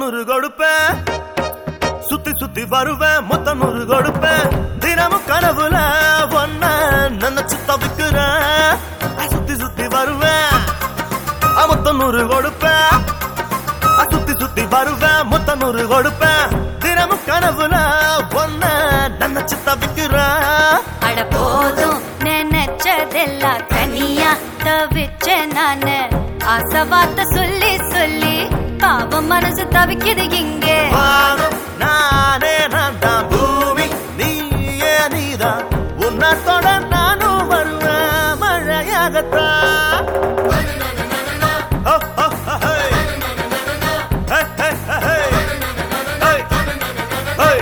நூறு கொடுப்பேன் சுத்தி சுத்தி வருவேன் மொத்த நூறு கொடுப்பேன் தினமும் கனவுல ஒன்ன நினைச்சு தவிக்கிறேன் சுத்தி சுத்தி வருவேன் மொத்த நூறு கொடுப்பேன் சுத்தி சுத்தி வருவேன் மொத்த நூறு கொடுப்பேன் தினமும் கனவுல ஒன்ன நினைச்சு தவிக்கிறேன் அட போதும் நினைச்சதெல்லாம் கனியா தவிச்ச நானு ஆசை வார்த்தை சொல்லி சொல்லி பாவம் மனசு தவிக்குது இங்கே வானம் நானே நான் தான் பூமி நீயே நீதான் உன்னத்தோட நானும் வருவேன் மழையாகத்தான் ஓ, ஓ, ஓ, ஹே. ஹே, ஹே, ஹே, ஹே. ஹே. ஹே.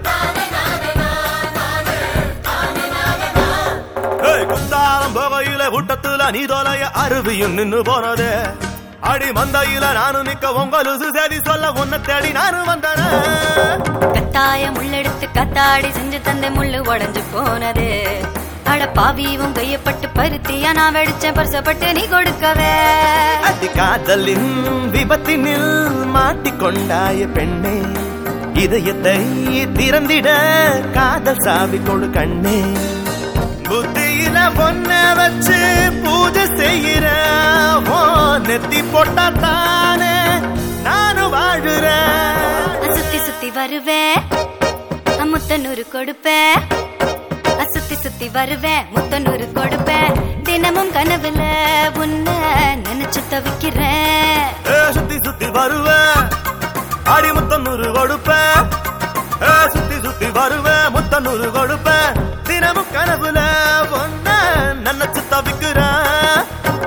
ஏய், குத்தாலம் போகையில ஊட்டத்துல நீ தொலைய அருவியும் நின்னு போனதே அடி மந்தையில நானும் நிக்க உங்களுசு சரி சொல்ல உன்னை தேடி நானும் வந்தேன் கத்தாய முள்ளெடுத்து கத்தாடி செஞ்சு தந்த முள்ளு உடைஞ்சு போனது அட பாவியும் கையப்பட்டு பருத்தியா நான் வெடிச்சேன் பரிசப்பட்டு நீ கொடுக்கவே அடி காதலின் விபத்தினில் மாட்டிக்கொண்டாய பெண்ணே இதயத்தை திறந்திட காதல் சாவி கொடு கண்ணே புத்தியில பொண்ண வச்சு பூஜை செய்கிற ஓ நெத்தி போட்டா தானே நானும் வாழுறேன் சுத்தி சுத்தி வருவேன் முத்தனூறு கொடுப்பேன் சுத்தி சுத்தி வருவேன் முத்தனூறு கொடுப்பேன் தினமும் கனவுல உன்னை நினைச்சு தவிக்கிறேன் ஏ, சுத்தி சுத்தி வருவேன் அடி முத்தநூறு கொடுப்பேன் ஏ, சுத்தி சுத்தி வருவேன் முத்தநூறு கொடுப்பேன் தினமும் கனவுல ஒன்ன நினைச்சு தவிக்கிறேன்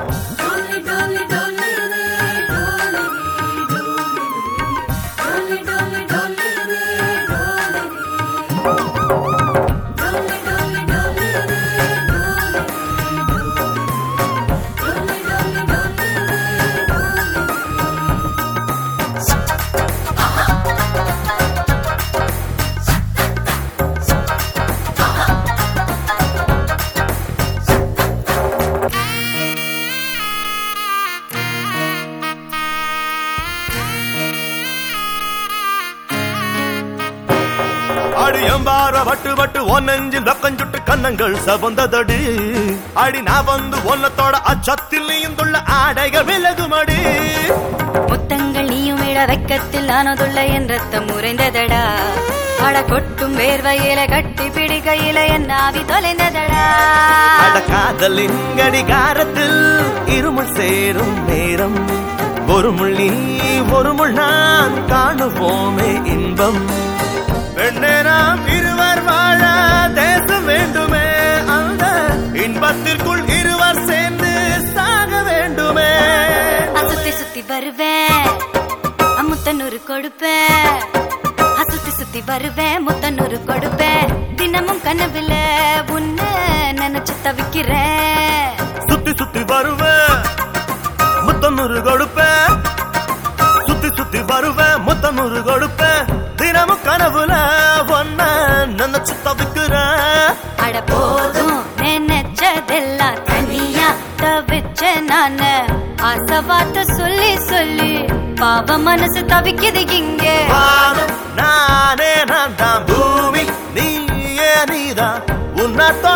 அடி எம்பார வட்டு வட்டு ஒன்னெஞ்சில் வெக்கஞ்சுட்டு கண்ணங்கள் சவந்ததடி அடி நான் வந்து ஒன்னத்தோட அச்சத்தில் நீந்துள்ள ஆடைகள் விலகுமடி முத்தங்கள் நீயும் இட வெக்கத்தில் நானதுள்ள என் ரத்தம் உறைந்ததடா அட கொட்டும் வேர்வையில கட்டி பிடிக்கையில என் ஆவி தொலைந்ததடா அட காதலின் கடிகாரத்தில் இருமுள் சேரும் நேரம் ஒரு முள் நீ ஒரு முள் நான் காணுவோமே இன்பம் பெண்ணே நாம் இருவர் வாழ தேசம் வேண்டுமே அந்த இன்பத்திற்குள் இருவர் சேர்ந்து சாக வேண்டுமே சுத்தி சுத்தி வருவேன் முத்தனூறு கொடுப்பேன் சுத்தி சுத்தி வருவேன் முத்தனூறு கொடுப்பேன் தினமும் கனவுல உன்னை நினைச்சு தவிக்கிறேன் சுத்தி சுத்தி வருவேன் முத்தநூறு கொடுப்பேன் சுத்தி சுத்தி வருவேன் முத்தநூறு கொடுப்பேன் தினமும் கனவுல ஒன்ன நினைச்சு தவிக்கிறேன் அட போதும் நினைச்சதெல்லாம் தனியா தவிச்ச நானு ஆசை வார்த்தை சொல்லி சொல்லி பாவ மனசு தவிக்குது இங்கே வானம் நானே நான் தான் பூமி நீயே நீதான் உன்னத்தோட